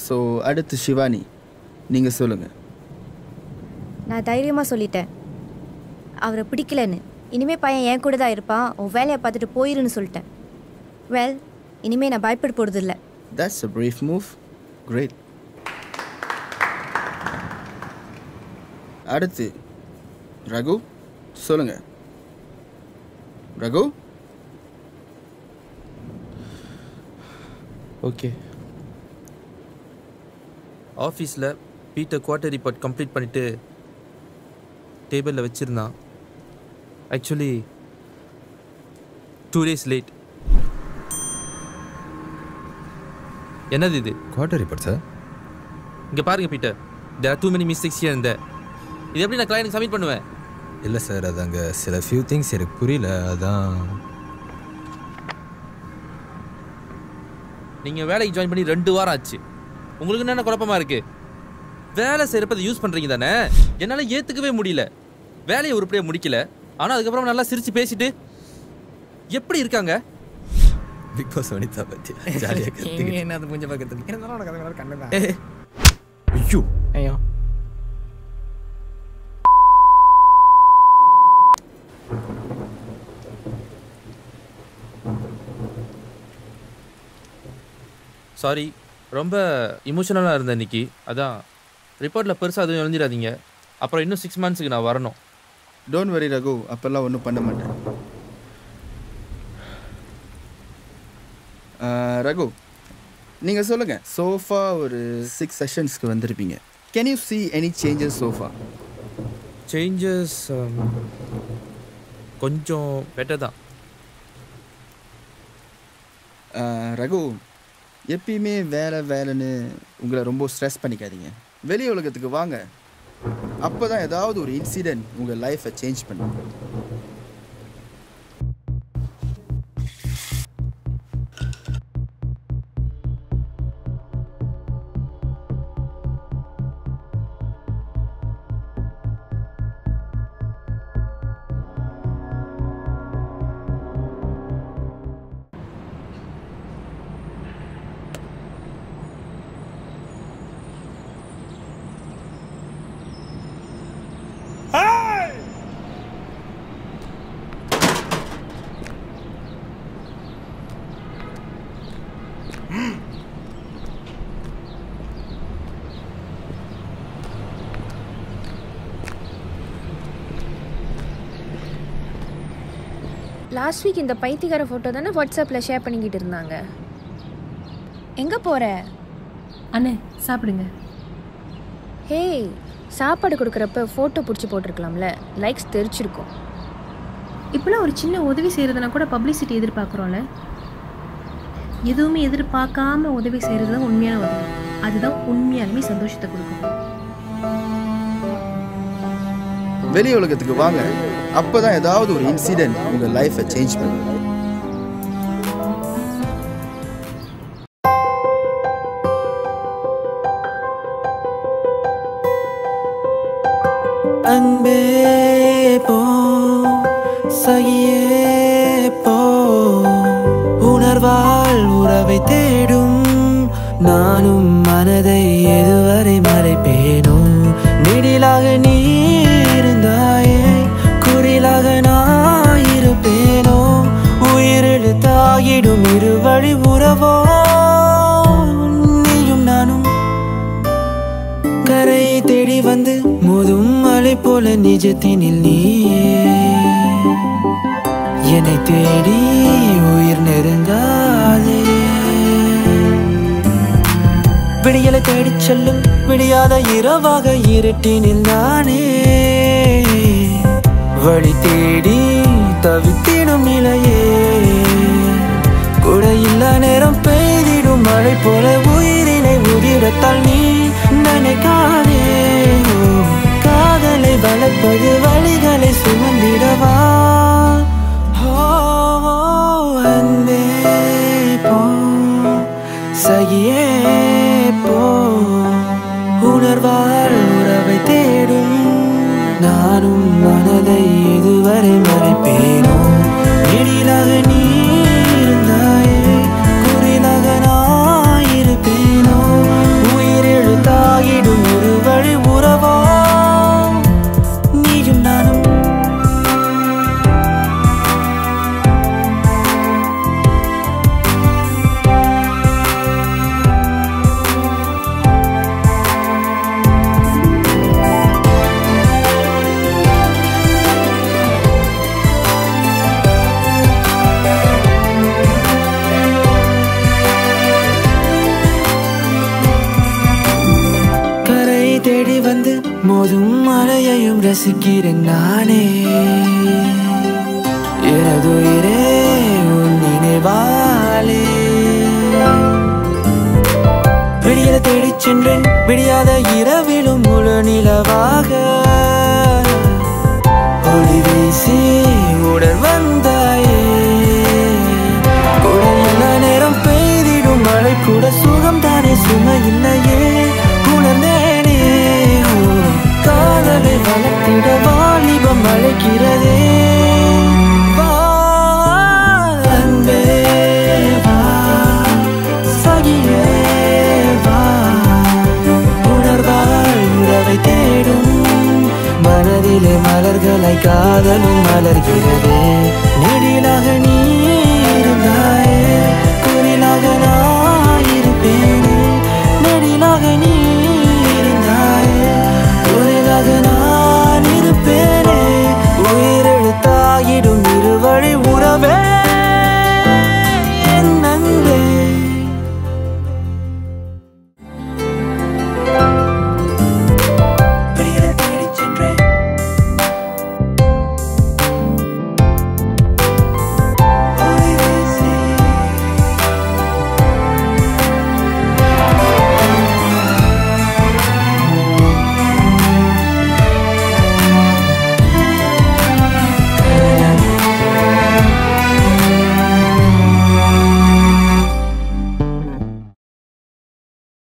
So அடுத்து சிவானி நீங்கள் சொல்லுங்கள் நான் தைரியமாக சொல்லிட்டேன் அவரை பிடிக்கலன்னு இனிமே பையன் என் கூட தான் இருப்பான் உன் வேலையை பார்த்துட்டு போயிருன்னு சொல்லிட்டேன் வெல் இனிமே நான் பயப்பட போகிறது இல்லை That's a brave move. Great. அடுத்து ரகு சொல்லுங்க ரகு ஓகே ஆஃபீஸில் பீட்டர் குவார்ட்டர் ரிப்போர்ட் கம்ப்ளீட் பண்ணிவிட்டு டேபிளில் வச்சுருந்தான் ஆக்சுவலி டூ டேஸ் லேட் என்னது இது குவார்டர் ரிப்போர்ட் சார் இங்கே பாருங்க Peter there are too many mistakes here இந்த இது எப்படி நான் கிளையனுக்கு சப்மிட் பண்ணுவேன் இல்லை சார் அது அங்கே சில ஃபியூ திங்ஸ் எனக்கு புரியல அதான் நீங்கள் வேலைக்கு ஜாயின் பண்ணி ரெண்டு வாரம் ஆச்சு உங்களுக்கு என்னென்ன குழப்பமா இருக்கு வேலை செய்கிறப்ப அதை யூஸ் பண்ணுறீங்க தானே என்னால் ஏற்றுக்கவே முடியல வேலையை உருப்படியாக முடிக்கல ஆனால் அதுக்கப்புறம் நல்லா சிரித்து பேசிட்டு எப்படி இருக்காங்க பிக் பாஸ் வனிதா பற்றி ஜாலியாக கற்றுக்கிட்டு என்ன அது கொஞ்சம் பக்கத்துக்கு இருந்தாலும் உனக்கு அது கண்ணு தான் ஏ ஐயோ ஐயோ சாரி ரொம்ப இமோஷனலாக இருந்தேன் இன்னைக்கு அதான் ரிப்போர்ட்டில் பெருசாக எதுவும் எழுந்திடாதீங்க அப்புறம் இன்னும் சிக்ஸ் மந்த்ஸுக்கு நான் வரணும் டோன்ட் வரி ரகு அப்போல்லாம் ஒன்றும் பண்ண மாட்டேன் ஆஹ், ரகு நீங்கள் சொல்லுங்கள் சோஃபா ஒரு சிக்ஸ் செஷன்ஸ்க்கு வந்திருப்பீங்க can you see any changes so far changes கொஞ்சம் பெட்டர் தான் ரகு எப்பயுமே வேலை வேலைன்னு உங்களை ரொம்ப ஸ்ட்ரெஸ் பண்ணிக்காதீங்க வெளி உலகத்துக்கு வாங்க அப்போ தான் ஏதாவது ஒரு இன்சிடென்ட் உங்கள் லைஃப்பை சேஞ்ச் பண்ணும் லாஸ்ட் வீக் இந்த பைத்தியக்கார ஃபோட்டோ தானே வாட்ஸ்அப்பில் ஷேர் பண்ணிக்கிட்டு இருந்தாங்க எங்கே போகிற அண்ணே சாப்பிடுங்க ஹே சாப்பாடு கொடுக்குறப்ப ஃபோட்டோ பிடிச்சி போட்டிருக்கலாம்ல லைக்ஸ் தெரிச்சிருக்கும் இப்போலாம் ஒரு சின்ன உதவி செய்கிறதுனா கூட பப்ளிசிட்டி எதிர்பார்க்குறோம்ல எதுவுமே எதிர்பார்க்காம உதவி செய்கிறது தான் உண்மையான உதவி அதுதான் உண்மையாலுமே சந்தோஷத்தை கொடுக்கும் வெளி உலகத்துக்கு வாங்க அப்போ தான் ஏதாவது ஒரு இன்சிடென்ட் உங்கள் லைஃப்பை சேஞ்ச் பண்ணும் அன்பே போ சகியே போ உணர்வால் உறவை தேடும் நானும் மனதை எதுவரை மறைப்பேனோ நெடிலாக நீ இருந்தாயே குறிலாக நான் இருப்பேனோ உயிரெழுத்தாகிடும் இருவழி உறவோ நீயும் நானும் கரை தேடி வந்து மோதும் மலை போல நிஜத்தினில் நீயே என்னை தேடி உயிர் நெருங்காதே விடியலை தேடிச் செல்லும் விடியாத இரவாக இருட்டினில் நானே வழி தேடி தவித்திடும் நிலையே கூட இல்லா நேரம் பெய்திடும் மழை போல உயிரினை உதிரத்தால் நீ நினைக்காதே ஓ, காதலை வளர்ப்பது வழிகளை சுமந்திடவா ஓ, ஓ, அன்பே போ சகியே போ உணர்வால் உறவை தேடும் நானும் மனதை இதுவரை மறைப்பேனோ நெடிலாக நீ இருந்தாயே குறிலாக நான் இருப்பேனோ மோதும் மழையையும் ரசிக்கிறேன் நானே எனதுயிரே உன் நினைவாலே விடியல தேடிச் சென்றேன் விடியாத இரவிலும் முழு நிலவாக ஒளி வீசி உடல் வந்தாயே உடல் எல்லா நேரம் பெய்திடும் மழை கூட சுகம் தானே சுமை இல்லையே உணர்ந்தேனே ஓ, காதலை வளர்த்திட வாலிபம் அழைக்கிறதே வா, அன்பே, வா, சகியே, வா, உணர்வால் உறவை தேடும் மனதிலே மலர்களாய் காதலும் மலர்கிறது நெடிலாக நீ